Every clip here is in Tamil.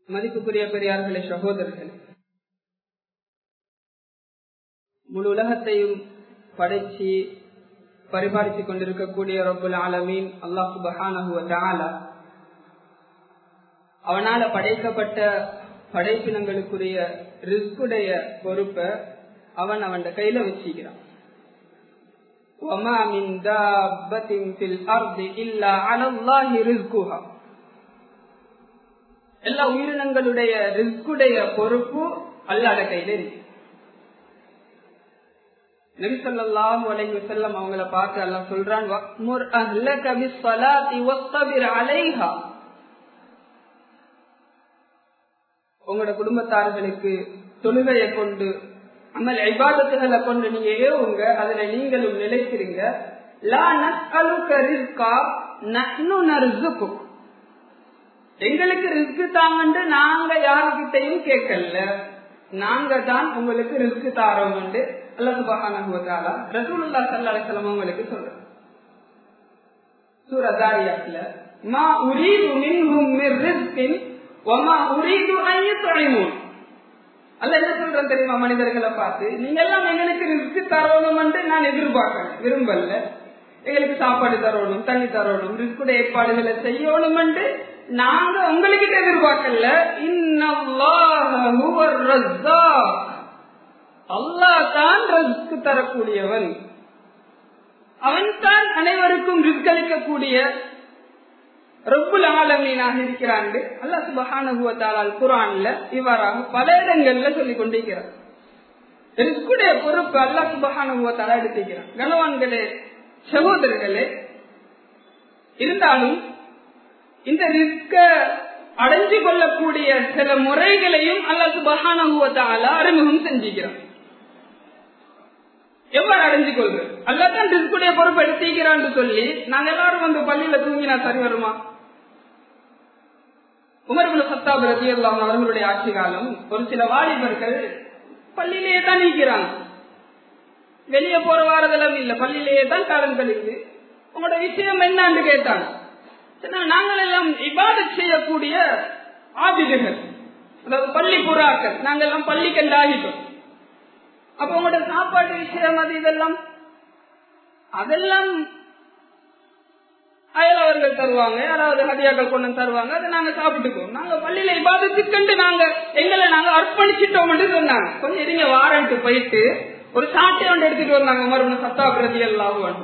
மதிப்புக்குரிய பெரியார்களே சகோதரர்கள் முழு உலகத்தையும் படைச்சு பரிபாலித்துக் கொண்டிருக்கக்கூடிய ரபுல் ஆலமீன் அல்லாஹு பஹானஹுவ அவனால படைக்கப்பட்ட படைப்பினங்களுக்குரிய ரிஸ்குடைய பொறுப்பை அவன் அவன் கையில வச்சுக்கிறான் எல்லா உயிரினங்களுடைய ரிஸ்குடைய பொறுப்பு அல்லாத கையில இருக்கு நபிசல்லாஹு அலைஹி வஸல்லம் அவங்கள பார்த்து அல்லாஹ் சொல்றான் வக்முர் அஹ்லக பிஸ்ஸலாத்தி வஸ்தபிர் அலைஹா உங்களோட குடும்பத்தார்களுக்கு தொழுகையை கொண்டு அமல் ஐபாதத்துகளை கொண்டு நீங்க ஏவுங்க அதுல நீங்களும் நிலைக்கிறீங்க லா நஸ்அலுக ரிஸ்கா நஹ்னு நர்சுக்கும் எங்களுக்கு ரிஸ்க் தாங்கன்னு நாங்க யாருக்கிட்டையும் கேட்கல நாங்க தான் உங்களுக்கு ரிஸ்க் தாரோம் அல்லது சுபஹானா ரசூலுல்லா சல்லா அலிஸ்லாம் அவங்களுக்கு சொல்றேன் சூரதாரியாத்துல மா உரீது மின்ஹும் மிர் ரிஸ்கின் வமா உரீது அன் யுத்இமூன் அல்ல என்ன சொல்றேன் தெரியுமா மனிதர்களை பார்த்து நீங்க எல்லாம் எங்களுக்கு ரிஸ்க் தரணும் நான் எதிர்பார்க்கிறேன் விரும்பல எங்களுக்கு சாப்பாடு தரணும் தண்ணி தரணும் ரிஸ்குடைய ஏற்பாடுகளை செய்யணும் நாங்க உங்ககிட்ட எதிர்பார்க்கல அல்லா தான் ரிஸ்க் தரக்கூடியவன் அவன் தான் அனைவருக்கும் ரிஸ்க் அளிக்கக்கூடிய ரொப்புல் ஆலமீனாக இருக்கிறான் அல்லா சுபஹானுவத்தால் குரான்ல இவ்வாறாக பல இடங்கள்ல சொல்லிக் கொண்டிருக்கிறார் ரிஸ்குடைய பொறுப்பு அல்லா சுபஹானுவத்தால எடுத்துக்கிறான் கனவான்களே சகோதரர்களே இருந்தாலும் இந்த ரிஸ்க அடைஞ்சு கொள்ளக்கூடிய சில முறைகளையும் அல்லா சுபஹானுவத்தால அறிமுகம் செஞ்சுக்கிறான் எவ்வாறு அடைஞ்சு கொள்வது அல்லாதான் ரிஸ்குடைய பொறுப்பு எடுத்துக்கிறான்னு சொல்லி நாங்க எல்லாரும் வந்து பள்ளியில தூங்கினா சரி வருமா உமர்குல சத்தாப் ரதி அவர்களுடைய ஆட்சி காலம் ஒரு சில வாலிபர்கள் பள்ளியிலேயே தான் நீக்கிறாங்க வெளியே போற வாரதெல்லாம் இல்ல பள்ளியிலேயே தான் காலம் கழிந்து உங்களோட விஷயம் என்னன்னு கேட்டாங்க நாங்கள் எல்லாம் இபாத செய்யக்கூடிய ஆபிதர்கள் அதாவது பள்ளி புறாக்கள் நாங்கள் எல்லாம் பள்ளி கண்டாகிட்டோம் அப்ப உங்களோட சாப்பாட்டு விஷயம் அது இதெல்லாம் அதெல்லாம் அயலவர்கள் தருவாங்க யாராவது ஹதியாக்கள் கொண்டு தருவாங்க அதை நாங்க சாப்பிட்டுக்குவோம் நாங்க பள்ளியில இபாதத்துக்கண்டு நாங்க எங்களை நாங்க அர்ப்பணிச்சிட்டோம் சொன்னாங்க கொஞ்சம் இருங்க வாரண்ட்டு போயிட்டு ஒரு சாட்டை ஒன்று எடுத்துட்டு வந்தாங்க மறுபடியும் சத்தா பிரதி எல்லாம்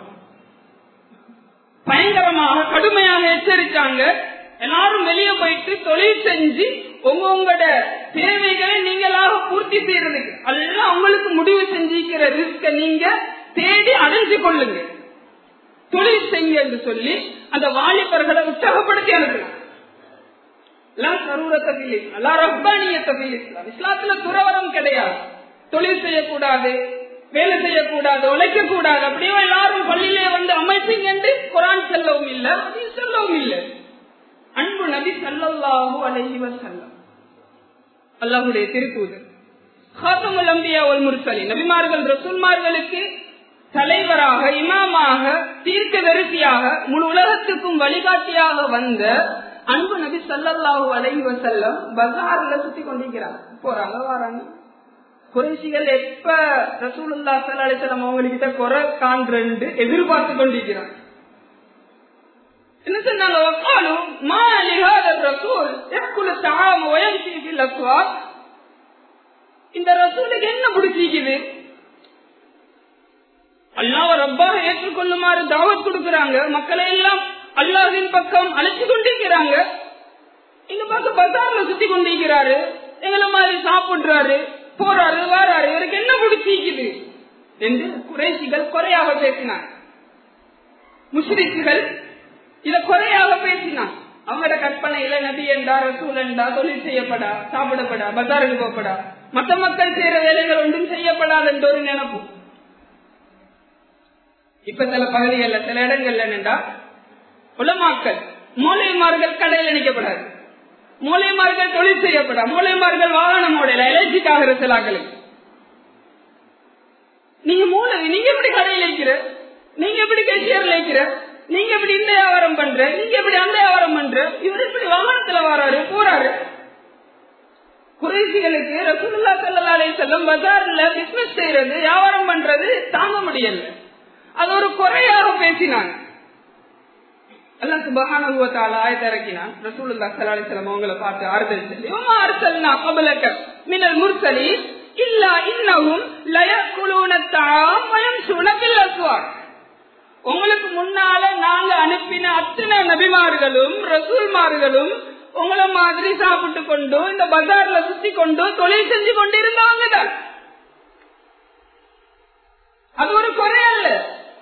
பயங்கரமாக கடுமையாக எச்சரித்தாங்க எல்லாரும் வெளியே போயிட்டு தொழில் செஞ்சு உங்களோட தேவைகளை நீங்களாக பூர்த்தி செய்யறதுக்கு எல்லாம் உங்களுக்கு முடிவு செஞ்சிக்கிற ரிஸ்க நீங்க தேடி அடைஞ்சு கொள்ளுங்க தொழில் செய்யுங்க என்று சொல்லி அந்த வாலிபர்களை உற்சாகப்படுத்தி அனுப்பலாம் இஸ்லாத்துல துறவரம் கிடையாது தொழில் செய்யக்கூடாது வேலை செய்யக்கூடாது உழைக்க கூடாது அப்படியே எல்லாரும் பள்ளியிலே வந்து அமைப்பீங்க குரான் செல்லவும் இல்லை செல்லவும் இல்லை அன்பு நபி சல்லாஹூ அலஹி வசல்லம் அல்லாஹுடைய திருத்தூதர் ஹாத்தமுல் அம்பியா ஒல் முர்சலி நபிமார்கள் ரசூல்மார்களுக்கு தலைவராக இமாமாக தீர்க்க தரிசியாக முழு உலகத்துக்கும் வழிகாட்டியாக வந்த அன்பு நபி சல்லல்லாஹு அலைஹி வசல்லம் பஜார்ல சுத்தி கொண்டிருக்கிறாங்க போறாங்க வராங்க குறைசிகள் எப்ப ரசூலுல்லா சல்லா அலிசல்லாம் அவங்ககிட்ட குறை காண்றண்டு எதிர்பார்த்து கொண்டிருக்கிறாங்க என்ன சொன்னாங்க வக்காலும் மா லிஹாத ரசூல் யக்குலு தஆம் வயம்சி ஃபில் அஸ்வாக் இந்த ரசூலுக்கு என்ன பிடிச்சிக்குது அல்லாஹ் ரப்பாக ஏற்றுக்கொள்ளுமாறு தாவத் கொடுக்கறாங்க மக்களை எல்லாம் அல்லாஹின் பக்கம் அழைச்சு கொண்டிருக்கிறாங்க இங்க பார்க்க பசார்ல சுத்தி கொண்டிருக்கிறாரு எங்களை மாதிரி சாப்பிடுறாரு போறாரு வாராரு இவருக்கு என்ன பிடிச்சிக்குது என்று குறைசிகள் குறையாக பேசினார் முஸ்லிம்கள் இத குறையாக பேசினான் அவங்களோட கற்பனையில நபி என்றா ரசூல் என்றா தொழில் செய்யப்படா சாப்பிடப்படா பஜாருக்கு போகப்படா மத்த மக்கள் செய்யற வேலைகள் ஒன்றும் செய்யப்படாது என்ற ஒரு நினைப்பு இப்ப சில பகுதிகளில் சில இடங்கள்ல என்னண்டா உலமாக்கள் மூலைமார்கள் கடையில் நினைக்கப்படாது மூலைமார்கள் தொழில் செய்யப்படா மூலைமார்கள் வாகனம் ஓடல எலர்ஜிக் ஆகிற சிலாக்களுக்கு நீங்க மூளை நீங்க எப்படி கடையில் வைக்கிற நீங்க எப்படி கேஷியர்ல வைக்கிற நீங்க எப்படி இந்த வியாபாரம் பண்ற நீங்க எப்படி அந்த வியாபாரம் பண்ற இவர் எப்படி வாகனத்துல வராரு போறாரு குறைசிகளுக்கு ரசூலுல்லா சல்லா அலி செல்லம் பஜார்ல பிசினஸ் செய்யறது வியாபாரம் பண்றது தாங்க முடியல அது ஒரு குறையாக பேசினாங்க அல்லாஹ் சுபஹானஹு வ தஆலா ஆயத்தை இறக்கினான் ரசூலுல்லாஹி ஸல்லல்லாஹு அலைஹி வஸல்லம் அவங்கள பார்த்து ஆறுதல் சொல்லி வமா அர்சல்னா கபலக மினல் முர்சலீன் இல்லா இன்னஹும் லயக்குலூன தஆம் வ யம்ஷூன பில் அஸ்வாக் உங்களுக்கு முன்னால நாங்க அனுப்பின அத்தனை நபிமார்களும் ரசூல்மார்களும் உங்கள மாதிரி சாப்பிட்டு கொண்டு இந்த பஜார்ல சுத்தி கொண்டு தொழில் செஞ்சு கொண்டு இருந்தவங்க தான் அது ஒரு குறை அல்ல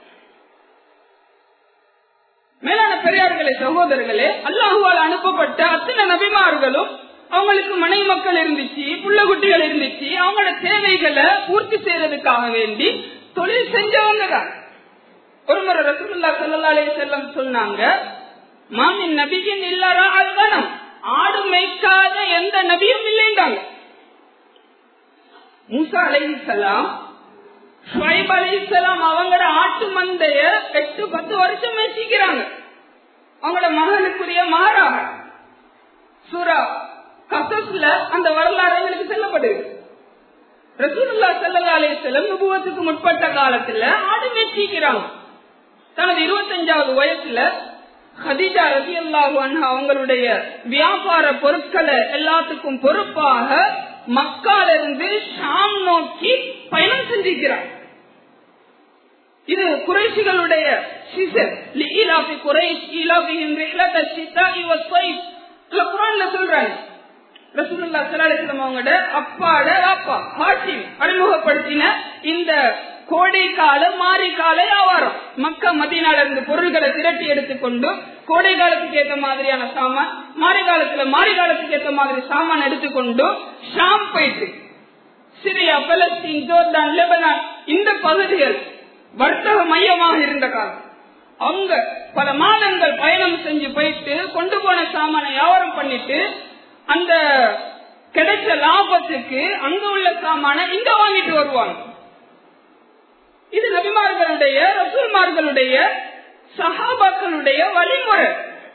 மேலான பெரியார்களே சகோதரர்களே அல்லாஹுவால் அனுப்பப்பட்ட அத்தனை நபிமார்களும் அவங்களுக்கு மனை மக்கள் இருந்துச்சு புள்ள குட்டிகள் இருந்துச்சு அவங்களோட தேவைகளை பூர்த்தி செய்யறதுக்காக வேண்டி தொழில் செஞ்சவங்க தான் ஒரு முறை ரசூலுல்லா சல்லா அலைஹி செல்லம் சொன்னாங்க மாமின் நபியின் இல்லாரா அல்வனம் ஆடு மேய்க்காத எந்த நபியும் இல்லைன்றாங்க மூசா அலைஹிஸ்ஸலாம் ஷுவைப் அலைஹிஸ்ஸலாம் அவங்களோட ஆட்டு மந்தைய எட்டு பத்து வருஷம் மேய்ச்சிக்கிறாங்க அவங்களோட மகனுக்குரிய மாறாக சூரா கசஸ்ல அந்த வரலாறு எங்களுக்கு செல்லப்படுது ரசூலுல்லா சல்லா அலைஹிஸ்ஸலாம் நுபுவத்துக்கு முற்பட்ட காலத்துல ஆடு மேய்ச்சிக்கிறாங்க தனது இருபத்தஞ்சாவது வயசுல ஹதீஜா ரதி அவங்களுடைய வியாபார பொருட்களை எல்லாத்துக்கும் பொறுப்பாக மக்கால இருந்து ஷாம் நோக்கி பயணம் செஞ்சிருக்கிறார் இது குறைசிகளுடைய சொல்றாங்க அவங்களோட அப்பாட அப்பா ஹாஷிம் அறிமுகப்படுத்தின இந்த கோடை கால மாறி கால வியாபாரம் மக்க மதியனால இருந்து பொருள்களை திரட்டி எடுத்துக்கொண்டு கோடை காலத்துக்கு ஏற்ற மாதிரியான சாமான் மாறி காலத்துல மாறி காலத்துக்கு ஏற்ற மாதிரி சாமான் எடுத்துக்கொண்டு ஷாம் போயிட்டு சிரியா பலஸ்தீன் ஜோர்தான் லெபனான் இந்த பகுதிகள் வர்த்தக மையமாக இருந்த காலம் அவங்க பல மாதங்கள் பயணம் செஞ்சு போயிட்டு கொண்டு போன சாமானை வியாபாரம் பண்ணிட்டு அந்த கிடைச்ச லாபத்துக்கு அங்க உள்ள சாமான இங்க வாங்கிட்டு வருவாங்க இது நபிமார்களுடைய ரசூல்மார்களுடைய சஹாபாக்களுடைய வழிமுறை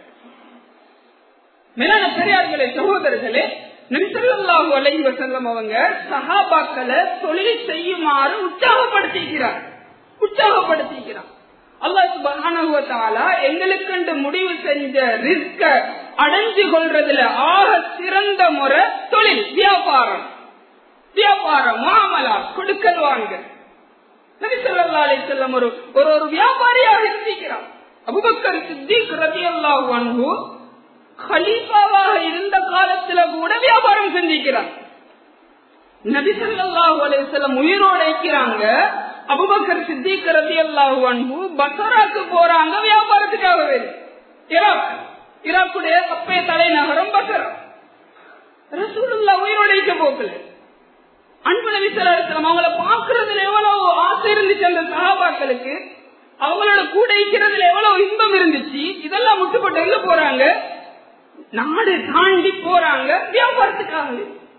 மேலான பெரியார்களே சகோதரர்களே நபிசல்லாஹு அலைஹி வசல்லம் அவங்க சஹாபாக்களை தொழில் செய்யுமாறு உற்சாகப்படுத்திக்கிறார் உற்சாகப்படுத்திக்கிறார் அல்லாஹ் சுபஹானஹு தஆலா எங்களுக்கு முடிவு செஞ்ச ரிஸ்க அடைஞ்சு கொள்றதுல ஆக சிறந்த முறை தொழில் வியாபாரம் வியாபாரம் மாமலா கொடுக்கல் வாங்க நபி ஸல்லல்லாஹு அலைஹி வஸல்லம் ஒரு ஒரு ஒரு வியாபாரியாக இருந்திருக்கிறார் அபூபக்கர் சித்திக் ரலியல்லாஹு அன்ஹு கலீஃபாவாக இருந்த காலத்துல கூட வியாபாரம் செஞ்சிருக்கிறார் நபி ஸல்லல்லாஹு அலைஹி வஸல்லம் உயிரோடு இருக்கிறாங்க அபூபக்கர் சித்திக் ரலியல்லாஹு அன்ஹு பஸ்ராக்கு போறாங்க வியாபாரத்துக்காக வேறு ஈராக் ஈராக்குடைய கப்பைய தலைநகரம் பஸ்ரா ரசூலுல்லாஹ் உயிரோடு இருக்க போக்கல அன்பு நபி ஸல்லல்லாஹு அவங்கள பாக்குறதுல எவ்வளவு ஆசை இருந்துச்சு அந்த சஹாபாக்களுக்கு அவங்களோட கூட இருக்கிறதுல எவ்வளவு இன்பம் இருந்துச்சு இதெல்லாம் முட்டுப்பட்டு எங்க போறாங்க நாடு தாண்டி போறாங்க வியாபாரத்துக்காக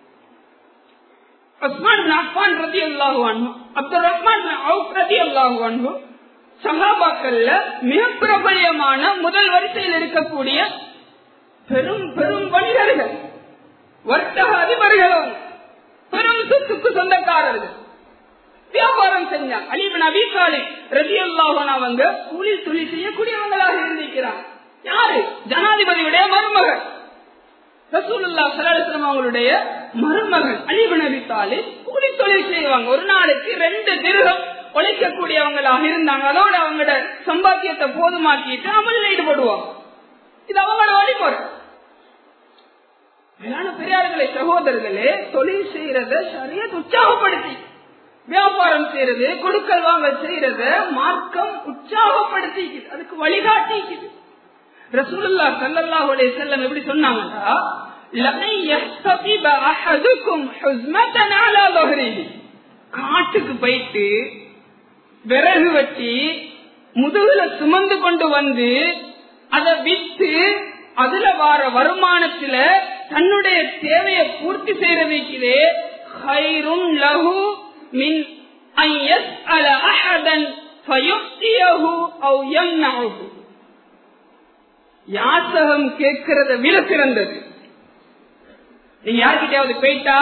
உஸ்மான் அஃபான் ரதி அல்லாஹு அன்ஹு அப்துல் ரஹ்மான் அவுப் ரதி அல்லாஹு அன்ஹு சஹாபாக்கள்ல மிக பிரபலியமான முதல் வரிசையில் இருக்கக்கூடிய பெரும் பெரும் வணிகர்கள் வர்த்தக அதிபர்களும் பெரும் சொத்துக்கு சொந்தக்காரர்கள் வியாபாரம் செஞ்சாங்க அலிபன் அபிசாலி ரதி அல்லாஹன் அவங்க கூலி தொழில் செய்யக்கூடியவங்களாக இருந்திருக்கிறாங்க யாரு ஜனாதிபதியுடைய மருமகள் ரசூலுல்லா சலாஹம் அவங்களுடைய மருமகன் அலிபன் அபிசாலி கூலி தொழில் செய்வாங்க ஒரு நாளைக்கு ரெண்டு திருகம் உழைக்கக்கூடியவங்களாக இருந்தாங்க அதோட அவங்களோட சம்பாத்தியத்தை போதுமாக்கிட்டு அமலில் ஈடுபடுவாங்க இது அவங்களோட வழிமுறை மேலான பெரியார்களே சகோதரர்களே தொழில் செய்யறத சரியா உற்சாகப்படுத்தி வியாபாரம் செய்யறது கொடுக்கல் வாங்க செய்யறத மார்க்கம் உற்சாகப்படுத்திக்குது அதுக்கு வழிகாட்டிக்குது ரசூலுல்லா சல்லல்லாஹு அலைஹி வஸல்லம் எப்படி சொன்னாங்கன்னா லமை யஸ்தபிப அஹதுக்கும் ஹுஸ்மதன் அலா ظهره காட்டுக்கு போயிட்டு விறகு வெட்டி முதுகுல சுமந்து கொண்டு வந்து அதை வித்து அதுல வார வருமானத்துல தன்னுடைய தேவையை பூர்த்தி செய்யறதுக்கிறே ஹைரும் லஹு மின் அன் யஸ்அல அஹதன் ஃபயுக்தியஹு அவ் யம்னஹு யாசகம் கேட்கிறத விட சிறந்தது நீங்க யாருக்கிட்டையாவது போயிட்டா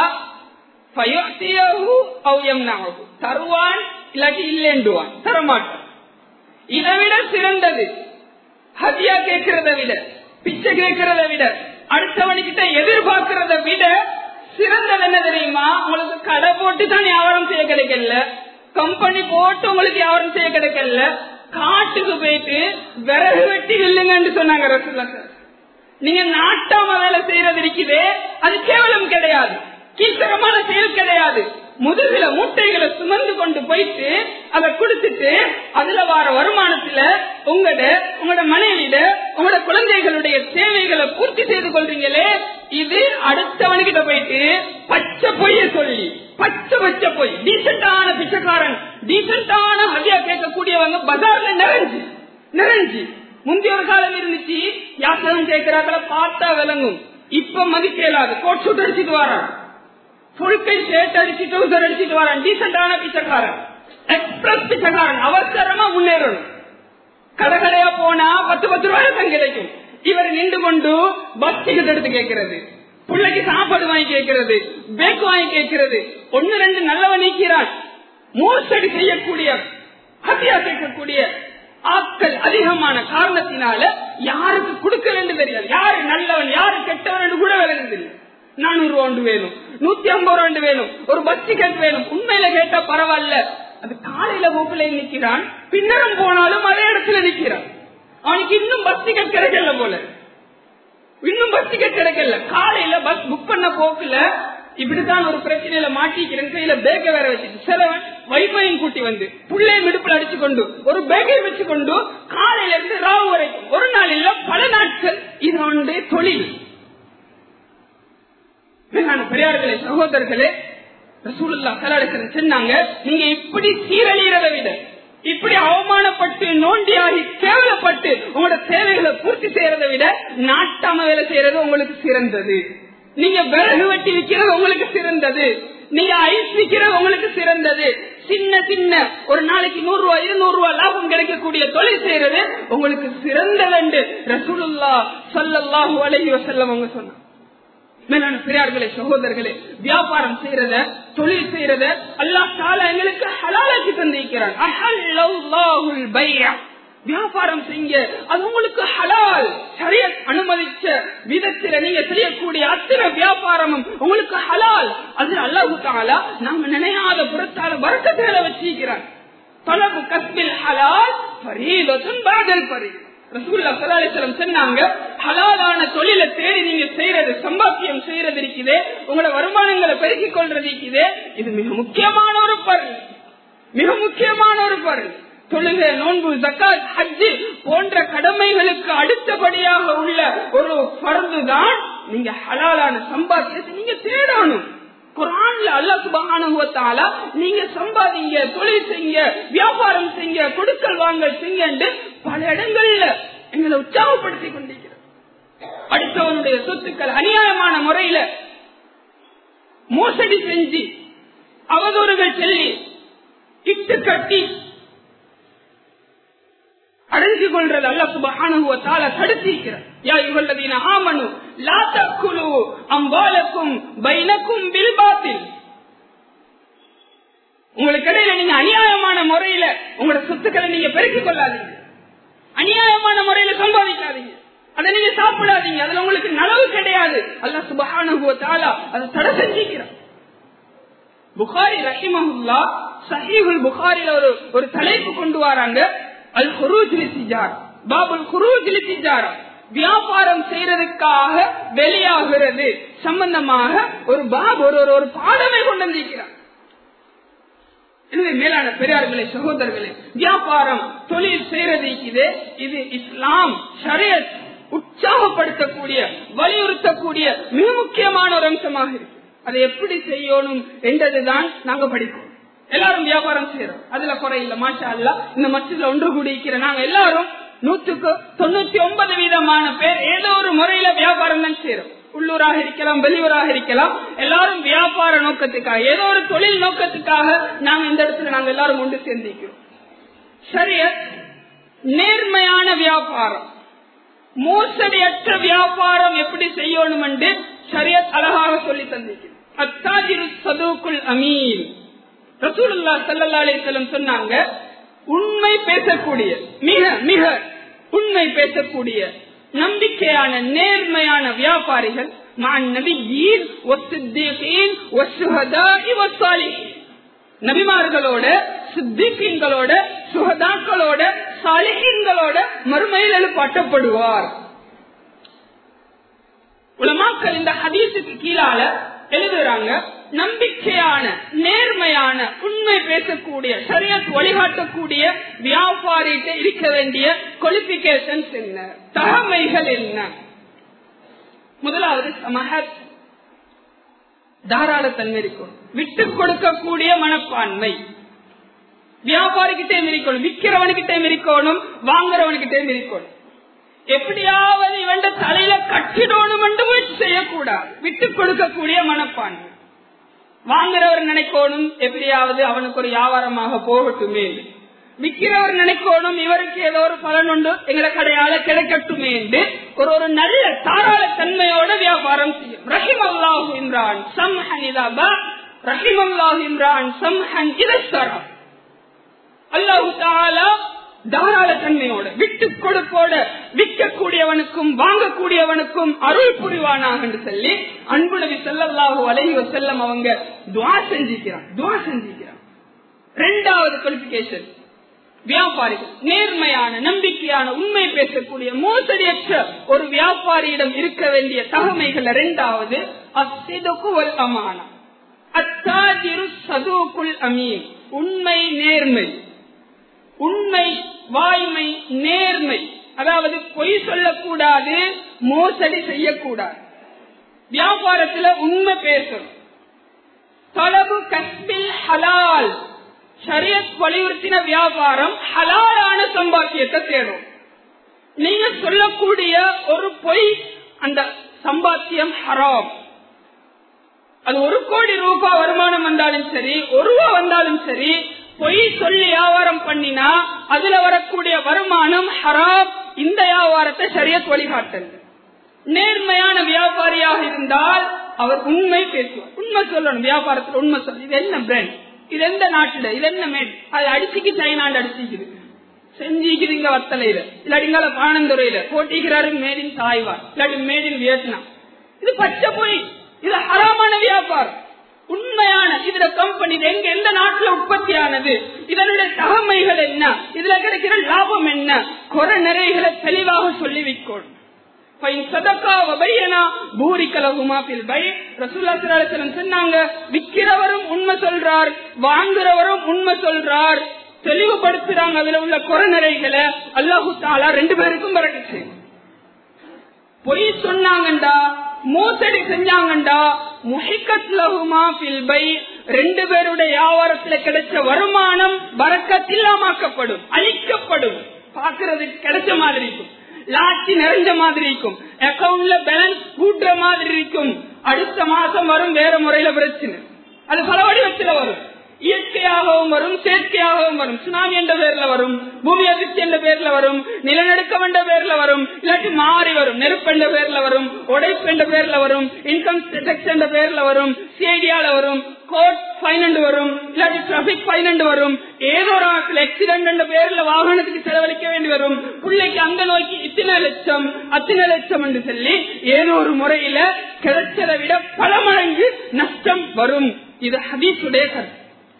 தருவான் இல்லாட்டி இல்லைண்டுவான் தரமாட்டான் இதை விட சிறந்தது ஹதியா கேட்கிறத விட பிச்சை கேட்கிறத விட அடுத்தவனுக்கிட்ட எதிர்பார்க்கிறத விட சிறந்தது என்ன தெரியுமா உங்களுக்கு கடை போட்டு தான் வியாபாரம் செய்ய கிடைக்கல கம்பெனி போட்டு உங்களுக்கு வியாபாரம் செய்ய கிடைக்கல காட்டுக்கு போயிட்டு விறகு வெட்டி இல்லைங்கன்னு சொன்னாங்க ரசூல்லா சார் நீங்க நாட்டாம வேலை செய்யறது இருக்குதே அது கேவலம் கிடையாது கீழ்த்தரமான செயல் கிடையாது முதுகுல மூட்டைகளை சுமந்து கொண்டு போயிட்டு அதை கொடுத்துட்டு அதுல வர வருமானத்துல உங்களோட உங்களோட மனைவியில உங்களோட குழந்தைகளுடைய தேவைகளை பூர்த்தி செய்து கொள்றீங்களே இது அடுத்தவனுக்கிட்ட போயிட்டு பச்சை பொய்ய சொல்லி பச்சை பச்சை பொய் டீசென்டான பிச்சைக்காரன் டீசென்டான ஹதியா கேட்கக்கூடியவங்க பஜார்ல நிறைஞ்சு நிறைஞ்சு முந்தைய ஒரு காலம் இருந்துச்சு யாசகம் கேட்கிறாங்கள பார்த்தா விளங்கும் இப்ப மதிக்க இயலாது கோட் சூட் அடிச்சுட்டு வரான் புழுக்கை ஷர்ட் அடிச்சு டவுசர் அடிச்சுட்டு வரான் டீசென்டான பிச்சைக்காரன் எக்ஸ்பிரஸ் பிச்சைக்காரன் அவசரமா முன்னேறணும் கடற்கரையா போனா பத்து பத்து ரூபாய் தான் கிடைக்கும் இவர் நின்று கொண்டு பஸ் டிக்கெட் எடுத்து கேட்கிறது பிள்ளைக்கு சாப்பாடு வாங்கி கேட்கிறது பேக் வாங்கி கேட்கிறது ஒன்னு ரெண்டு நல்லவன் நீக்கிறான் மோசடி செய்யக்கூடிய ஹத்தியா கேட்கக்கூடிய ஆட்கள் அதிகமான காரணத்தினால யாருக்கு கொடுக்க வேண்டும் தெரியாது யாரு நல்லவன் யாரு கெட்டவன் கூட விளங்குதில்லை நானூறு ரூபா ஒன்று வேணும் நூத்தி ஐம்பது ரூபா ஒன்று வேணும் ஒரு பஸ் டிக்கெட் வேணும் உண்மையில கேட்டா பரவாயில்ல அது காலையில போக்குல நிக்கிறான் பின்னரும் போனாலும் அதே இடத்துல நிக்கிறான் அவனுக்கு இன்னும் பஸ் டிக்கெட் கிடைக்கல போல இன்னும் பஸ் டிக்கெட் கிடைக்கல காலையில பஸ் புக் பண்ண போக்குல இப்படித்தான் ஒரு பிரச்சனையில மாட்டிக்கிறேன் கையில பேக்க வேற வச்சுட்டு சிலவன் வைஃபையும் கூட்டி வந்து புள்ளையும் இடுப்புல அடிச்சு கொண்டு ஒரு பேக்கை வச்சு கொண்டு காலையில இருந்து ராவு வரைக்கும் ஒரு நாள் இல்ல பல நாட்கள் இது அவனுடைய தொழில் மேலான பெரியார்களே சகோதரர்களே ரசூலுல்லா சலாடேசன் சொன்னாங்க நீங்க இப்படி சீரழிகிறத விட இப்படி அவமானப்பட்டு நோண்டியாகி கேவலப்பட்டு உங்களோட தேவைகளை பூர்த்தி செய்யறதை விட நாட்டாம வேலை செய்யறது உங்களுக்கு சிறந்தது நீங்க விறகு வெட்டி விற்கிறது உங்களுக்கு சிறந்தது நீங்க ஐஸ் விற்கிறது உங்களுக்கு சிறந்தது சின்ன சின்ன ஒரு நாளைக்கு நூறு ரூபாய் இருநூறு ரூபாய் லாபம் கிடைக்கக்கூடிய தொழில் செய்யறது உங்களுக்கு சிறந்தது ரசூலுல்லா சல்லல்லாஹு அலைஹி வஸல்லம் அவங்க சொன்னாங்க மேலான பெரியார்களே சகோதரர்களே வியாபாரம் செய்யறத தொழில் செய்யறத அல்லா தாலா எங்களுக்கு ஹலாலாக்கி தந்திருக்கிறான் வியாபாரம் செய்ய அது உங்களுக்கு ஹலால் சரிய அனுமதிச்ச விதத்துல நீங்க செய்யக்கூடிய அத்தனை வியாபாரமும் உங்களுக்கு ஹலால் அது அல்லாஹு தாலா நாம நினையாத புறத்தால வருத்தத்துல வச்சிருக்கிறான் தொலபு கஸ்பில் ஹலால் பரீதத்தும் பாதல் பரீதம் ரசூல்லா சலாஹம் சொன்னாங்க ஹலாலான தொழிலை தேடி நீங்க செய்யறது சம்பாத்தியம் செய்யறது இருக்குதே உங்களோட வருமானங்களை பெருக்கிக் கொள்றது இருக்குதே இது மிக முக்கியமான ஒரு பருள் மிக முக்கியமான ஒரு பருள் தொழுகை நோன்பு ஜக்காத் ஹஜ்ஜு போன்ற கடமைகளுக்கு அடுத்தபடியாக உள்ள ஒரு பருந்து தான் நீங்க ஹலாலான சம்பாத்தியத்தை நீங்க தேடணும் குரான்ல அல்லா சுபகானுவத்தால நீங்க சம்பாதிங்க தொழில் செய்ய வியாபாரம் செய்ய கொடுக்கல் வாங்கல் செய்ய பல இடங்கள்ல எங்களை உற்சாகப்படுத்தி கொண்டிருக்கிறது அடுத்தவனுடைய சொத்துக்கள் அநியாயமான முறையில மோசடி செஞ்சு அவதூறுகள் சொல்லி இட்டு கட்டி அடைஞ்சு கொள்றது அல்ல சுபகானுவத்தால தடுத்திருக்கிறார் யா இவல்லதீன ஆமனு லா தக்குலு அம்பாலக்கும் பைனக்கும் பில்பாத்தில் உங்களுக்கு இடையில நீங்க அநியாயமான முறையில உங்களோட சொத்துக்களை நீங்க பெருக்கிக் கொள்ளாதீங்க அநியாயமான முறையில சம்பாதிக்காதீங்க அதை நீங்க சாப்பிடாதீங்க அதுல உங்களுக்கு நலவு கிடையாது அல்ல சுபகானுவத்தாலா அதை தடை செஞ்சுக்கிறார் புகாரி ரஹிமஹுல்லா சஹீஹுல் புகாரில ஒரு ஒரு தலைப்பு கொண்டு வராங்க அல் குரூஜிலி திஜார் பாபுல் குரூஜிலி திஜாரா வியாபாரம் செய்யறதுக்காக வெளியாகிறது சம்பந்தமாக ஒரு பாப் ஒரு ஒரு பாடமே கொண்டு வந்திருக்கிறார் எனவே மேலான பெரியார்களே சகோதரர்களே வியாபாரம் தொழில் செய்யறது இது இது இஸ்லாம் ஷரியத் உற்சாகப்படுத்தக்கூடிய வலியுறுத்தக்கூடிய மிக முக்கியமான ஒரு அம்சமாக இருக்கு அதை எப்படி செய்யணும் என்றதுதான் நாங்க படிப்போம் எல்லாரும் வியாபாரம் செய்யறோம் அதுல குறையில்ல மாஷா அல்ல இந்த மச்சத்துல ஒன்று கூடியிருக்கிற நாங்க எல்லாரும் நூற்றுக்கு தொண்ணூத்தி ஒன்பது வீதமான பேர் ஏதோ ஒரு முறையில வியாபாரம் தான் செய்யறோம் உள்ளூராக இருக்கலாம் வெளியூராக இருக்கலாம் எல்லாரும் வியாபார நோக்கத்துக்காக ஏதோ ஒரு தொழில் நோக்கத்துக்காக நாங்க இந்த இடத்துல நாங்க எல்லாரும் ஒன்று சேர்ந்திருக்கிறோம் சரிய நேர்மையான வியாபாரம் மோசடியற்ற வியாபாரம் எப்படி செய்யணும் என்று சரியத் அழகாக சொல்லி சந்திக்கும் அத்தாஜிரு சதுக்குல் அமீன் ரசூலுல்லா சல்லா அலிசல்லம் சொன்னாங்க உண்மை பேசக்கூடிய மிக மிக உண்மை பேசக்கூடிய நம்பிக்கையான நேர்மையான வியாபாரிகள் நபிமார்களோட சித்திகளோட சுகதாக்களோட சாலிகளோட மறுமையில் எழுப்பாட்டப்படுவார் உலமாக்கள் இந்த ஹதீஸுக்கு கீழால எழுதுறாங்க நம்பிக்கையான நேர்மையான உண்மை பேசக்கூடிய சரியத் வழிகாட்டக்கூடிய வியாபாரிட்ட இருக்க வேண்டிய குவாலிபிகேஷன்ஸ் என்ன தகமைகள் என்ன முதலாவது சமஹத் தாராளத்தன்மை இருக்கும் விட்டு கொடுக்கக்கூடிய மனப்பான்மை வியாபாரிக்கிட்டே இருக்கணும் விற்கிறவனுக்கிட்டே இருக்கணும் வாங்குறவனுக்கிட்டே இருக்கணும் எப்படியாவது இவன் தலையில கட்டிடணும் என்று முயற்சி செய்யக்கூடாது விட்டு கொடுக்கக்கூடிய மனப்பான்மை வாங்குறவர் நினைக்கணும் எப்படியாவது அவனுக்கு ஒரு வியாபாரமாக போகட்டுமே விற்கிறவர் நினைக்கணும் இவருக்கு ஏதோ ஒரு பலன் உண்டு எங்களை கடையால கிடைக்கட்டுமே என்று ஒரு ஒரு நல்ல தாராள தன்மையோட வியாபாரம் செய்யும் ரஹிம் அல்லாஹு இம்ரான் சம்ஹன் இதாபா ரஹிம் அல்லாஹு இம்ரான் சம்ஹன் இதஸ்வரம் அல்லாஹு தாலா தாராள தன்மையோட விட்டு கொடுப்போட விற்கக்கூடியவனுக்கும் வாங்கக்கூடியவனுக்கும் அருள் புரிவானாக என்று சொல்லி அன்பு நபி செல்லல்லாஹு அலைவ செல்லம் அவங்க துவா செஞ்சிக்கிறான் துவா செஞ்சிக்கிறான் ரெண்டாவது குவாலிபிகேஷன் வியாபாரிகள் நேர்மையான நம்பிக்கையான உண்மை பேசக்கூடிய மோசடியற்ற ஒரு வியாபாரியிடம் இருக்க வேண்டிய தகமைகள் இரண்டாவது அசிதுக்குவல் அமானா அத்தாஜிரு சதுக்குல் அமீன் உண்மை நேர்மை உண்மை வாய்மை நேர்மை அதாவது பொய் சொல்லக்கூடாது மோசடி செய்யக்கூடாது வியாபாரத்துல உண்மை பேசணும் தளவு கஸ்பில் ஹலால் ஷரியத் வலியுறுத்தின வியாபாரம் ஹலாலான சம்பாத்தியத்தை தேடும் நீங்க சொல்லக்கூடிய ஒரு பொய் அந்த சம்பாத்தியம் ஹராம் அது ஒரு கோடி ரூபாய் வருமானம் வந்தாலும் சரி ஒரு ரூபா வந்தாலும் சரி பொய் சொல்லி வியாபாரம் பண்ணினா அதுல வரக்கூடிய வருமானம் ஹராம் இந்த வியாபாரத்தை சரியத் வழிகாட்டல் நேர்மையான வியாபாரியாக இருந்தால் அவர் உண்மை பேசுவார் உண்மை சொல்லணும் வியாபாரத்தில் உண்மை சொல்லணும் இது என்ன பிராண்ட் இது எந்த நாட்டுல இது என்ன மேட் அது அடிச்சுக்கு சைனாண்டு அடிச்சுக்குது செஞ்சிக்கிறீங்க வத்தலையில இல்லாட்டிங்கால பானந்துறையில போட்டிக்கிறாரு மேட் இன் தாய்வான் இல்லாட்டி மேட் இன் வியட்நாம் இது பச்சை போய் இது ஹராமான வியாபாரம் உண்மையான இதுல கம்பெனி எங்க எந்த நாட்டுல உற்பத்தி ஆனது இதனுடைய தகமைகள் என்ன இதுல கிடைக்கிற லாபம் என்ன குறை நிறைகளை தெளிவாக சொல்லி வைக்கணும் சொன்னாங்க விக்கிறவரும் உண்மை சொல்றார் வாங்குறவரும் உண்மை சொல்றார் தெளிவுபடுத்துறாங்க அதுல உள்ள குறை நிறைகளை அல்லாஹு தாலா ரெண்டு பேருக்கும் பறக்கச்சு பொய் சொன்னாங்கண்டா மோசடி செஞ்சாங்கண்டா முஹிக்கத்லஹுமா பில் பை ரெண்டு பேருடைய வியாபாரத்துல கிடைச்ச வருமானம் வரக்கத்தில்லாமாக்கப்படும் அழிக்கப்படும் பாக்குறதுக்கு கிடைச்ச மாதிரி இருக்கும் லாட்சி நிறைஞ்ச மாதிரி இருக்கும் அக்கௌண்ட்ல பேலன்ஸ் கூட்டுற மாதிரி இருக்கும் அடுத்த மாசம் வரும் வேற முறையில பிரச்சனை அது பல வடிவத்தில் வரும் இயற்கையாகவும் வரும் செயற்கையாகவும் வரும் சுனாமி என்ற பேர்ல வரும் பூமி அதிர்ச்சி என்ற பேர்ல வரும் நிலநடுக்கம் என்ற பேர்ல வரும் இல்லாட்டி மாறி வரும் நெருப்பு என்ற பேர்ல வரும் உடைப்பு என்ற பேர்ல வரும் இன்கம் டெக்ஸ் என்ற பேர்ல வரும் சிஐடியால வரும் கோர்ட் ஃபைன் வரும் இல்லாட்டி டிராபிக் ஃபைன் வரும் ஏதோ ஒரு ஆக்சிடென்ட் என்ற பேர்ல வாகனத்துக்கு செலவழிக்க வேண்டி வரும் பிள்ளைக்கு அங்க நோக்கி இத்தனை லட்சம் அத்தனை லட்சம் என்று சொல்லி ஏதோ ஒரு முறையில கிடைச்சதை விட பல மடங்கு நஷ்டம் வரும் இது ஹதீஸுடைய கருத்து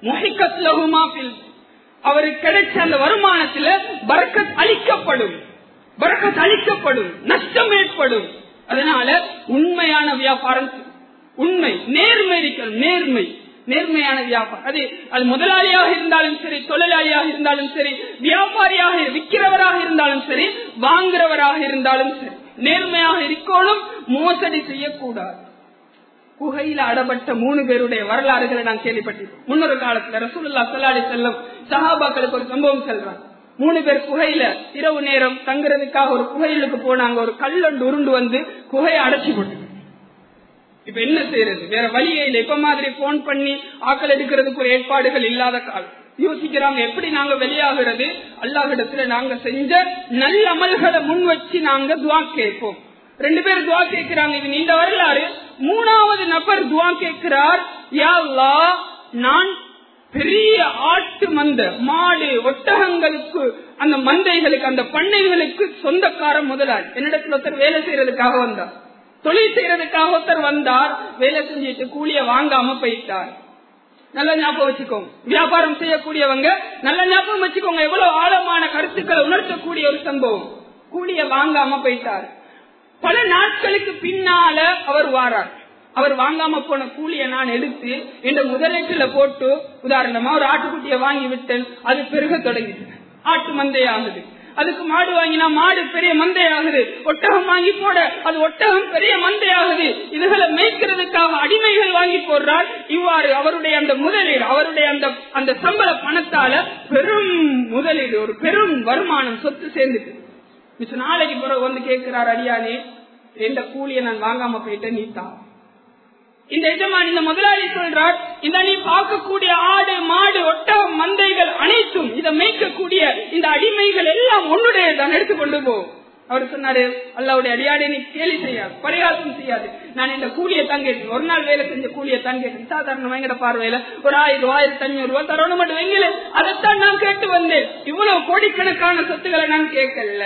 அவருக்கு கிடைச்ச அந்த வருமானத்துல பறக்கத் அளிக்கப்படும் பறக்கத் அளிக்கப்படும் நஷ்டம் ஏற்படும் அதனால உண்மையான வியாபாரம் உண்மை நேர்மை இருக்கணும் நேர்மை நேர்மையான வியாபாரம் அது அது முதலாளியாக இருந்தாலும் சரி தொழிலாளியாக இருந்தாலும் சரி வியாபாரியாக விற்கிறவராக இருந்தாலும் சரி வாங்குறவராக இருந்தாலும் சரி நேர்மையாக இருக்கணும் மோசடி செய்யக்கூடாது குகையில அடப்பட்ட மூணு பேருடைய வரலாறுகளை நான் கேள்விப்பட்டிருக்கோம் முன்னொரு காலத்துல ரசூல்லா சல்லாடி செல்லும் சஹாபாக்களுக்கு ஒரு சம்பவம் செல்றான் மூணு பேர் குகையில இரவு நேரம் தங்குறதுக்காக ஒரு குகையிலுக்கு போனாங்க ஒரு கல்லண்டு உருண்டு வந்து குகையை அடைச்சி போட்டு இப்ப என்ன செய்யறது வேற வழியே இல்லை இப்ப மாதிரி போன் பண்ணி ஆக்கள் எடுக்கிறதுக்கு ஒரு ஏற்பாடுகள் இல்லாத காலம் யோசிக்கிறாங்க எப்படி நாங்க வெளியாகிறது அல்லாஹிடத்துல நாங்க செஞ்ச நல்ல அமல்களை முன் வச்சு நாங்க துவா கேட்போம் ரெண்டு பேரும் துவா கேட்கிறாங்க இது நீண்ட வரலாறு மூணாவது நபர் துவா கேட்கிறார் யா அல்லாஹ், நான் பெரிய ஆட்டு மந்த மாடு ஒட்டகங்களுக்கு அந்த மந்தைகளுக்கு அந்த பண்ணைகளுக்கு சொந்தக்கார முதலாளி என்னிடத்துல ஒருத்தர் வேலை செய்யறதுக்காக வந்தார் தொழில் செய்யறதுக்காக ஒருத்தர் வந்தார் வேலை செஞ்சுட்டு கூலிய வாங்காம போயிட்டார் நல்ல ஞாபகம் வச்சுக்கோங்க வியாபாரம் செய்யக்கூடியவங்க நல்ல ஞாபகம் வச்சுக்கோங்க எவ்வளவு ஆழமான கருத்துக்களை உணர்த்தக்கூடிய ஒரு சம்பவம் கூலிய வாங்காம போயிட்டார் பல நாட்களுக்கு பின்னால அவர் வாரார் அவர் வாங்காம போன கூலியை நான் எடுத்து இந்த முதலீட்டுல போட்டு உதாரணமா ஒரு ஆட்டுக்குட்டியை வாங்கி விட்டேன் அது பெருக தொடங்கிட்டு ஆட்டு மந்தையாகுது அதுக்கு மாடு வாங்கினா மாடு பெரிய மந்தையாகுது ஒட்டகம் வாங்கி போட அது ஒட்டகம் பெரிய மந்தையாகுது இதுகளை மேய்க்கிறதுக்காக அடிமைகள் வாங்கி போடுறார் இவ்வாறு அவருடைய அந்த முதலீடு அவருடைய அந்த அந்த சம்பள பணத்தால பெரும் முதலீடு ஒரு பெரும் வருமானம் சொத்து சேர்ந்துட்டு மிச்ச நாளைக்கு பிறகு வந்து கேட்கிறார் அடியானே எந்த கூலியை நான் வாங்காம போயிட்டேன் நீ தான் இந்த எஜமான் இந்த முதலாளி சொல்றார் இந்த நீ பார்க்கக்கூடிய ஆடு மாடு ஒட்டகம் மந்தைகள் அனைத்தும் இதை மேய்க்கக்கூடிய இந்த அடிமைகள் எல்லாம் உன்னுடைய தான் எடுத்துக்கொண்டு போ அவர் சொன்னாரு அல்லாவுடைய அடியாடை நீ கேலி செய்யாது பரிகாசம் செய்யாது நான் இந்த கூலியை தான் கேட்டேன் ஒரு நாள் வேலை செஞ்ச கூலியை தான் கேட்டேன் சாதாரண எங்கட பார்வையில ஒரு ஆயிரம் ஆயிரத்தி அஞ்சூறு ரூபாய் தரணும் மட்டும் வைங்கள அதைத்தான் நான் கேட்டு வந்தேன் இவ்வளவு கோடிக்கணக்கான சொத்துக்களை நான் கேட்கல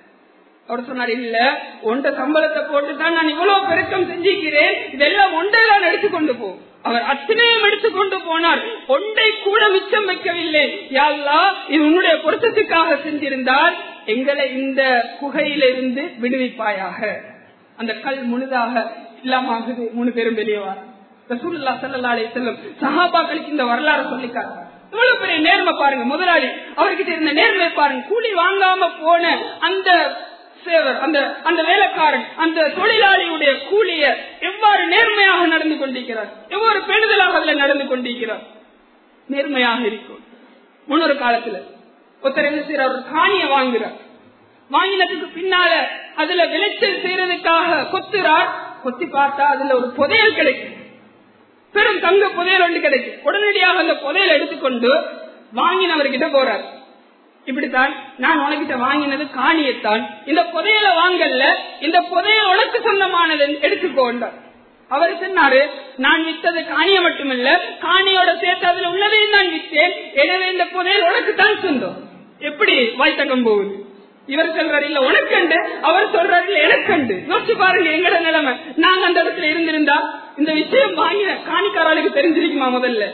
அவர் சொன்னார் இல்ல ஒன்ற சம்பளத்தை போட்டு தான் நான் இவ்வளவு பெருக்கம் செஞ்சிருக்கிறேன் இதெல்லாம் ஒன்றை நான் எடுத்துக்கொண்டு போ அவர் அத்தனையும் எடுத்துக்கொண்டு போனார் ஒன்றை கூட மிச்சம் வைக்கவில்லை யாழ்லா இது உன்னுடைய பொருத்தத்துக்காக செஞ்சிருந்தால் எங்களை இந்த குகையிலிருந்து விடுவிப்பாயாக அந்த கல் முழுதாக இல்லாமாகுது மூணு பேரும் வெளியேவார் ரசூல்லா சல்லா அலி செல்லம் சஹாபாக்களுக்கு இந்த வரலாறு சொல்லிக்காரு இவ்வளவு பெரிய நேர்மை பாருங்க முதலாளி அவர்கிட்ட இருந்த நேர்மை பாருங்க கூலி வாங்காம போன அந்த சேவர் அந்த அந்த வேலைக்காரன் அந்த தொழிலாளியுடைய கூலிய எவ்வாறு நேர்மையாக நடந்து கொண்டிருக்கிறார் எவ்வாறு பெணுதலாக அதுல நடந்து கொண்டிருக்கிறார் நேர்மையாக இருக்கும் முன்னொரு காலத்துல ஒருத்தர் என்ன செய்யறார் ஒரு காணிய வாங்குறார் வாங்கினதுக்கு பின்னால அதுல விளைச்சல் செய்யறதுக்காக கொத்துறார் கொத்தி பார்த்தா அதுல ஒரு புதையல் கிடைக்கும் பெரும் தங்க புதையல் ஒன்று கிடைக்கும் உடனடியாக அந்த புதையல் எடுத்துக்கொண்டு வாங்கினவர்கிட்ட போறார் இப்படித்தான் நான் உனக்கிட்ட வாங்கினது காணியத்தான் இந்த புதையல வாங்கல இந்த புதையல் உனக்கு சொந்தமானது எடுத்துக்கோண்டார் அவர் சொன்னாரு நான் வித்தது காணிய மட்டுமல்ல காணியோட சேர்த்து அதுல உள்ளதையும் நான் வித்தேன் எனவே இந்த புதையல் உனக்கு தான் சொந்தம் எப்படி வாய்த்தகம் போகுது இவர் சொல்றாரு இல்ல உனக்கண்டு அவர் சொல்றாரு இல்ல எனக்கண்டு யோசிச்சு பாருங்க எங்கட நிலைமை நாங்க அந்த இடத்துல இருந்திருந்தா இந்த விஷயம் வாங்கின காணிக்காரர்களுக்கு தெரிஞ்சிருக்குமா முதல்ல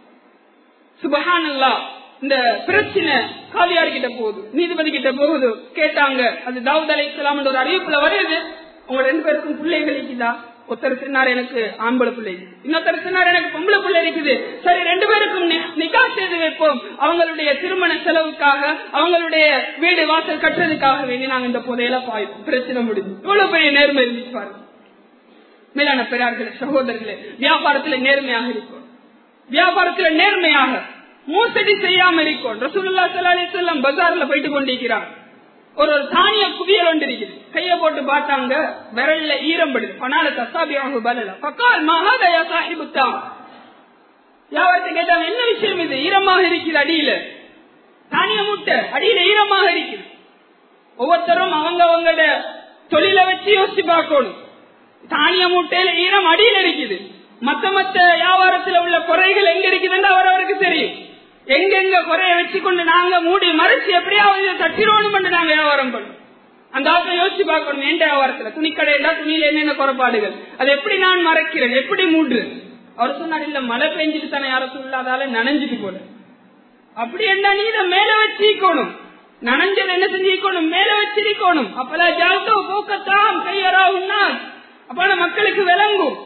சுபஹானல்லா இந்த பிரச்சனை காவியார் கிட்ட போகுது நீதிபதி கிட்ட போகுது கேட்டாங்க அது தாவூத் அலி இஸ்லாம் ஒரு அறிவிப்புல வருது உங்க ரெண்டு பேருக்கும் பிள்ளைகள் இருக்குதா ஒருத்தர் சொன்னார் எனக்கு ஆம்பளை பிள்ளை இன்னொருத்தர் சொன்னார் எனக்கு பொம்பளை பிள்ளை இருக்குது சரி ரெண்டு பேருக்கும் நி- நிக்கா செய்து வைப்போம் அவங்களுடைய திருமண செலவுக்காக அவங்களுடைய வீடு வாசல் கட்டுறதுக்காக வேண்டி நாங்க இந்த புதையில பாய்ப்போம் பிரச்சனை முடிஞ்சு இவ்வளவு பெரிய நேர்மை இருந்துச்சு பாருங்க மேலான பெரியார்களே சகோதரர்களே வியாபாரத்துல நேர்மையாக இருக்கும் வியாபாரத்துல நேர்மையாக மோசடி செய்யாம இருக்கும் ரசூலுல்லா ஸல்லல்லாஹு அலைஹி வஸல்லம் பஜார்ல போயிட்டு கொண்டிருக்கிறார் ஒரு ஒரு தானிய குவியல் ஒன்று இருக்குது கைய போட்டு பார்த்தாங்க விரல்ல ஈரம் படுது பனால தசாபியாக பலல பக்கால் மகாதயா சாஹிபுத்தா யாவர்கிட்ட கேட்டாங்க என்ன விஷயம் இது ஈரமாக இருக்குது அடியில தானிய மூட்டை அடியில ஈரமாக இருக்குது ஒவ்வொருத்தரும் அவங்க அவங்களோட தொழிலை வச்சு யோசிச்சு பார்க்கணும் தானிய மூட்டையில ஈரம் அடியில் இருக்குது மத்த மத்த வியாபாரத்துல உள்ள குறைகள் எங்க இருக்குதுன்னு அவரவருக்கு தெரியும் எங்கெங்க குறைய வச்சு கொண்டு நாங்க மூடி மறைச்சு எப்படியாவது இதை தட்டிரோணும் பண்ணி நாங்க வியாபாரம் பண்ணணும் அந்த ஆட்களை யோசிச்சு பார்க்கணும் எந்த வியாபாரத்துல துணிக்கடையில துணியில என்னென்ன குறைபாடுகள் அது எப்படி நான் மறைக்கிறேன் எப்படி மூடுறேன் அவர் சொன்னார் இல்ல மழை பெஞ்சிட்டு தானே யாரும் சொல்லாதால நனைஞ்சிட்டு போல அப்படி என்ன நீ இதை மேல வச்சிக்கணும் நனைஞ்சது என்ன செஞ்சிக்கணும் மேல வச்சிருக்கணும் அப்பதான் ஜாத்தோ போக்கத்தான் கையரா உண்ணா அப்ப மக்களுக்கு விளங்கும்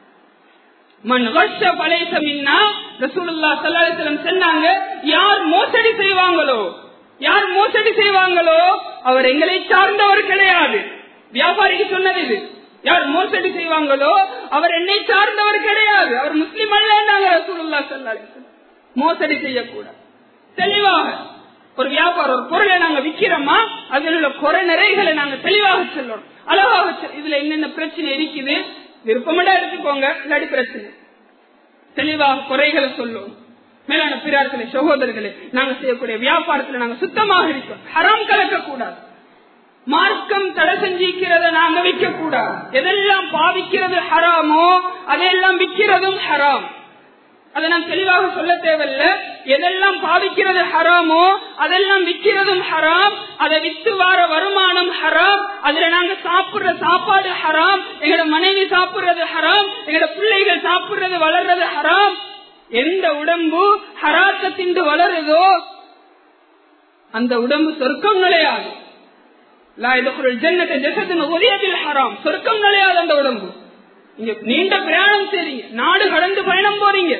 மண் வருஷ பழைய மின்னா ரசூலுல்லா சல்லாஹம் சொன்னாங்க யார் மோசடி செய்வாங்களோ யார் மோசடி செய்வாங்களோ அவர் எங்களை சார்ந்தவர் கிடையாது வியாபாரிக்கு சொன்னது இது யார் மோசடி செய்வாங்களோ அவர் என்னை சார்ந்தவர் கிடையாது அவர் முஸ்லிம் அல்ல ரசூலுல்லா சல்லாஹம் மோசடி செய்யக்கூடாது தெளிவாக ஒரு வியாபாரம் ஒரு பொருளை நாங்க விக்கிறோமா அதில் உள்ள குறை நிறைகளை நாங்க தெளிவாக சொல்லணும் அழகாக சொல்~ இதுல என்னென்ன பிரச்சனை இருக்குது விருப்பமடா எடுத்துக்கோங்க இல்லாடி பிரச்சனை தெளிவாக குறைகளை சொல்லும் மேலான பிறார்களே சகோதரர்களே நாங்க செய்யக்கூடிய வியாபாரத்துல நாங்க சுத்தமாக இருக்கோம் ஹராம் கலக்க கூடாது மார்க்கம் தடை செஞ்சிருக்கிறத நாங்க விற்க கூடாது எதெல்லாம் பாவிக்கிறது ஹராமோ அதையெல்லாம் விற்கிறதும் ஹராம் அதை நான் தெளிவாக சொல்ல தேவையில்ல எதெல்லாம் பாவிக்கிறது ஹராமோ அதெல்லாம் விற்கிறதும் ஹராம் அதை வித்து வார வருமானம் ஹராம் அதுல நாங்க சாப்பிடுற சாப்பாடு ஹராம் எங்களோட மனைவி சாப்பிடுறது ஹராம் எங்களோட பிள்ளைகள் சாப்பிடுறது வளர்றது ஹராம் எந்த உடம்பு ஹராத்த திண்டு வளருதோ அந்த உடம்பு சொர்க்கம் நுழையாது ஹராம் சொர்க்கம் நுழையாது அந்த உடம்பு நீங்க நீண்ட பிரயாணம் செய்றீங்க நாடு கடந்து பயணம் போறீங்க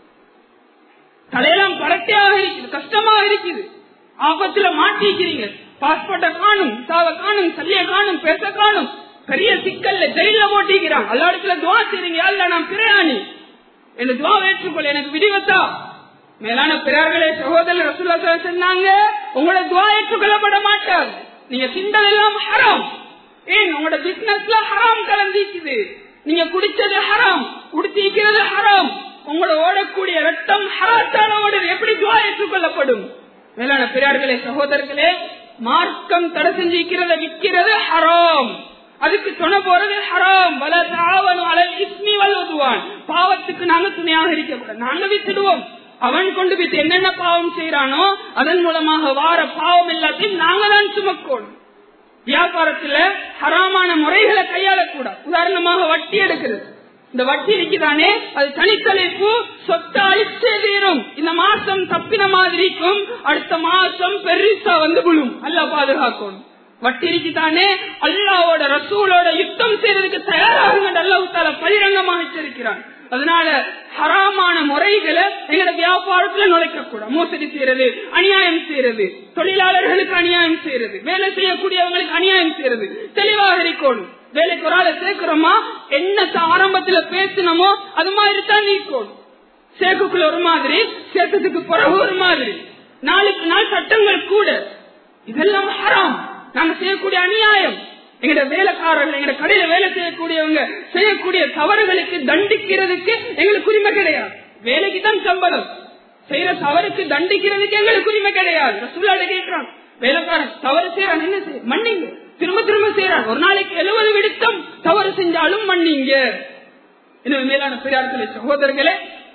தலையெல்லாம் பரட்டையாக இருக்குது கஷ்டமாக இருக்குது ஆபத்துல மாட்டிக்கிறீங்க பாஸ்போர்ட்டை காணும் சாவ காணும் சல்லிய காணும் பேச காணும் பெரிய சிக்கல்ல ஜெயில போட்டிக்கிறான் எல்லா இடத்துல துவா செய்றீங்க அல்ல நான் பிரயாணி என்ன துவா ஏற்றுக்கொள்ள எனக்கு விடிவத்தா மேலான பிறார்களே சகோதரர் ரசூல்லா சொன்னாங்க உங்களோட துவா ஏற்றுக்கொள்ளப்பட மாட்டாது நீங்க சிந்ததெல்லாம் ஹராம் ஏன் உங்களோட பிசினஸ்ல ஹராம் கலந்திக்குது நீங்க குடிச்சது ஹராம் குடிச்சிக்கிறது ஹராம் உங்களோட ஓடக்கூடிய ரத்தம் ஹராத்தான ஓடுது எப்படி துவா ஏற்றுக்கொள்ளப்படும் மேலான பிறார்களே சகோதரர்களே மார்க்கம் தடை செஞ்சிருக்கிறத விற்கிறது ஹராம் அதுக்கு துணை போறது ஹராம் வல தாவனும் அலல் இஸ்மி வல்லுவான் பாவத்துக்கு நாங்க துணையாக இருக்கக்கூடாது நாங்க வித்துடுவோம் அவன் கொண்டு விட்டு என்னென்ன பாவம் செய்யறானோ அதன் மூலமாக வார பாவம் எல்லாத்தையும் நாங்க தான் சுமக்கணும் வியாபாரத்துல ஹராமான முறைகளை கையாளக்கூடாது உதாரணமாக வட்டி எடுக்கிறது இந்த வட்டி இருக்குதானே அது தனித்தலைப்பு சொத்த அழிச்சே தீரும் இந்த மாசம் தப்பின மாதிரிக்கும் அடுத்த மாசம் பெருசா வந்து விழும் அல்ல பாதுகாக்கணும் வட்டி இருக்குதானே அல்லாவோட ரசூலோட யுத்தம் செய்யறதுக்கு தயாராகுங்க அல்லாஹால பகிரங்கமாக வச்சிருக்கிறான் அதனால ஹராமான முறைகளை எங்களோட வியாபாரத்துல நுழைக்க கூடாது மோசடி செய்யறது அநியாயம் செய்யறது தொழிலாளர்களுக்கு அநியாயம் செய்யறது வேலை செய்யக்கூடியவங்களுக்கு அநியாயம் செய்யறது தெளிவாக இருக்கணும் வேலைக்கு ஒரு ஆளை சேர்க்கிறோமா என்ன ஆரம்பத்துல பேசினமோ அது மாதிரி தான் நீக்கணும் சேர்க்குள்ள ஒரு மாதிரி சேர்த்ததுக்கு பிறகு ஒரு மாதிரி நாளுக்கு நாள் சட்டங்கள் கூட இதெல்லாம் ஹராம் நாங்க செய்யக்கூடிய அநியாயம் எங்கட வேலைக்காரர்கள் எங்கட கடையில வேலை செய்யக்கூடியவங்க செய்யக்கூடிய தவறுகளுக்கு தண்டிக்கிறதுக்கு எங்களுக்கு உரிமை கிடையாது வேலைக்கு தான் சம்பளம் செய்யற தவறுக்கு தண்டிக்கிறதுக்கு எங்களுக்கு உரிமை கிடையாது ரசூலாட கேட்கிறான் வேலைக்காரன் தவறு செய்யறான் என்ன செய்ய மன்னிங்க திரும்ப திரும்ப செய்யறான் ஒரு நாளைக்கு எழுபது விடுத்தம் தவறு செஞ்சாலும் மன்னிங்க எனவே மேலான பெரியார்களே சகோதரர்களே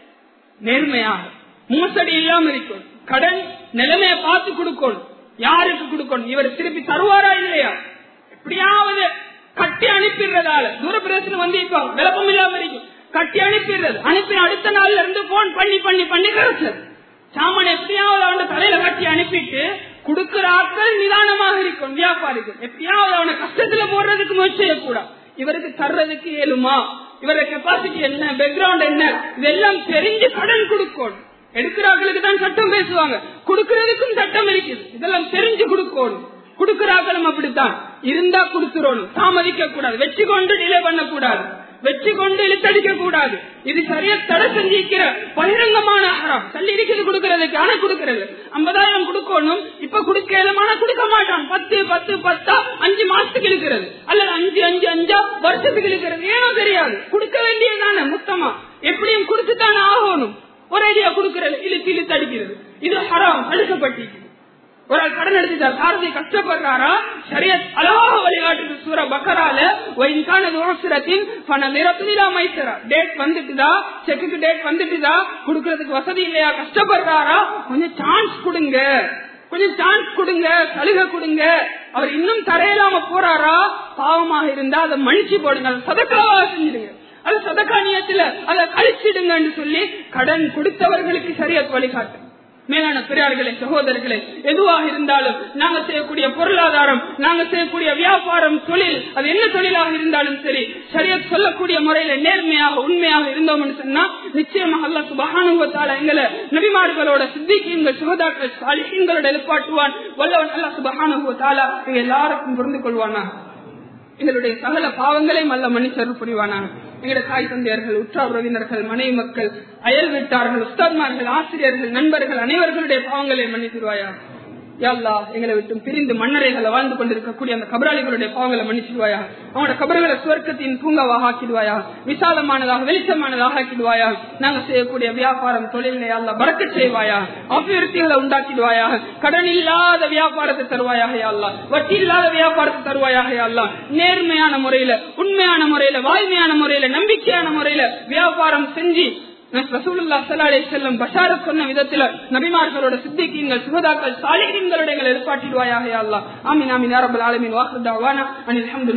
நேர்மையாக மோசடி இல்லாம இருக்கணும் கடன் நிலைமையை பார்த்து கொடுக்கணும் யாருக்கு கொடுக்கணும் இவர் திருப்பி தருவாரா இல்லையா எப்படியாவது கட்டி அனுப்பிடுறதால தூர பிரச்சனை வந்து இப்ப விளப்பம் இல்லாம இருக்கும் கட்டி அனுப்பிடுறது அனுப்பி அடுத்த நாள்ல இருந்து போன் பண்ணி பண்ணி பண்ணி கிடைச்சது சாமான் எப்படியாவது அவன் தலையில கட்டி அனுப்பிட்டு கொடுக்கிற ஆட்கள் நிதானமாக இருக்கும் வியாபாரிகள் எப்படியாவது அவனை கஷ்டத்துல போடுறதுக்கு முயற்சி செய்யக்கூடாது இவருக்கு தர்றதுக்கு இயலுமா இவர கெப்பாசிட்டி என்ன பேக்ரவுண்ட் என்ன இதெல்லாம் தெரிஞ்சு கடன் கொடுக்கணும் எடுக்கிறார்களுக்கு தான் சட்டம் பேசுவாங்க கொடுக்கறதுக்கும் சட்டம் இருக்குது இதெல்லாம் தெரிஞ்சு கொடுக்கணும் கொடுக்கிறார்களும் அப்படித்தான் இருந்தா கொடுத்துறோம் தாமதிக்க கூடாது வச்சு கொண்டு டிலே பண்ணக்கூடாது வச்சு கொண்டு இழுத்தடிக்க கூடாது இது சரியா தடை செஞ்சிருக்கிற பகிரங்கமான ஆகாரம் தள்ளி இருக்குது கொடுக்கறதுக்கு ஆனா கொடுக்கறது ஐம்பதாயிரம் கொடுக்கணும் இப்ப கொடுக்கலமான கொடுக்க மாட்டான் பத்து பத்து பத்தா அஞ்சு மாசத்துக்கு இழுக்கிறது அல்லது அஞ்சு அஞ்சு அஞ்சா வருஷத்துக்கு இழுக்கிறது ஏனோ தெரியாது கொடுக்க வேண்டியதானே மொத்தமா எப்படியும் கொடுத்துத்தானே ஆகணும் ஒரேடியா கொடுக்கறது இழுத்து இழுத்து அடிக்கிறது இது ஹராம் அழுக்கப்பட்டிருக்கு ஒரு ஆள் கடன் எடுத்துட்டார் சாரதி கஷ்டப்படுறாரா சரிய அழகாக வழிகாட்டுது சூர பக்கரால டேட் வந்துட்டுதா செக்குக்கு டேட் வந்துட்டுதா குடுக்கறதுக்கு வசதி இல்லையா கஷ்டப்படுறாரா கொஞ்சம் சான்ஸ் கொடுங்க கொஞ்சம் சான்ஸ் கொடுங்க சலுகை கொடுங்க அவர் இன்னும் தரையிலாம போறாரா பாவமாக இருந்தா அதை மன்னிச்சு போடுங்க சதக்காவா செஞ்சிடுங்க அது சதக்கா நியத்துல அதை கழிச்சிடுங்கன்னு சொல்லி கடன் கொடுத்தவர்களுக்கு சரியா வழிகாட்டு மேலான பெரியார்களே சகோதரர்களே எதுவாக இருந்தாலும் நாங்க செய்யக்கூடிய பொருளாதாரம் நாங்க செய்யக்கூடிய வியாபாரம் தொழில் அது என்ன தொழிலாக இருந்தாலும் சரி சரியா சொல்லக்கூடிய முறையில நேர்மையாக உண்மையாக இருந்தோம்னு சொன்னா நிச்சயமாக அல்ல சுபகானுவத்தால எங்களை நபிமார்களோட சித்திகீன்கள் சுகதாக்கள் சாலிஹீன்களோட எழுப்பாட்டுவான் வல்லவன் அல்ல சுபகானுவத்தாலா எங்க எல்லாருக்கும் புரிந்து கொள்வானா எங்களுடைய சகல பாவங்களையும் அல்ல மன்னிச்சருள் புரிவானாங்க எங்களுடைய தாய் தந்தையர்கள் உற்றார் உறவினர்கள் மனைவி மக்கள் அயல் வீட்டார்கள் உஸ்தாத்மார்கள் ஆசிரியர்கள் நண்பர்கள் அனைவர்களுடைய பாவங்களை மன்னித்துருவாயா யாழ்லா எங்களை விட்டு பிரிந்து மன்னரைகளை வாழ்ந்து கொண்டிருக்கக்கூடிய அந்த கபராளிகளுடைய பாவங்களை மன்னிச்சிடுவாயா அவங்களோட கபறுகளை சுவர்க்கத்தின் பூங்காவாக ஆக்கிடுவாயா விசாலமானதாக வெளிச்சமானதாக ஆக்கிடுவாயா நாங்க செய்யக்கூடிய வியாபாரம் தொழிலை அல்ல பறக்க செய்வாயா அபிவிருத்திகளை உண்டாக்கிடுவாயா கடன் இல்லாத வியாபாரத்தை தருவாயாக அல்லா வட்டி இல்லாத வியாபாரத்தை தருவாயாக அல்லா நேர்மையான முறையில உண்மையான முறையில வாய்மையான முறையில நம்பிக்கையான முறையில வியாபாரம் செஞ்சு ரசூலுல்லா ஸல்லல்லாஹு அலைஹி வஸல்லம் பஷாரத் சொன்ன விதத்துல நபிமார்களோட சித்திகீங்கள் சுகதாக்கள் சாலிஹீன்களோட எங்களை ஏற்பாட்டிடுவாயாக யா அல்லாஹ் ஆமீன் ஆமீன் யா ரப்பல் ஆலமீன் வாஹிர் தஅவானா அனில் ஹம்துலில்லாஹ்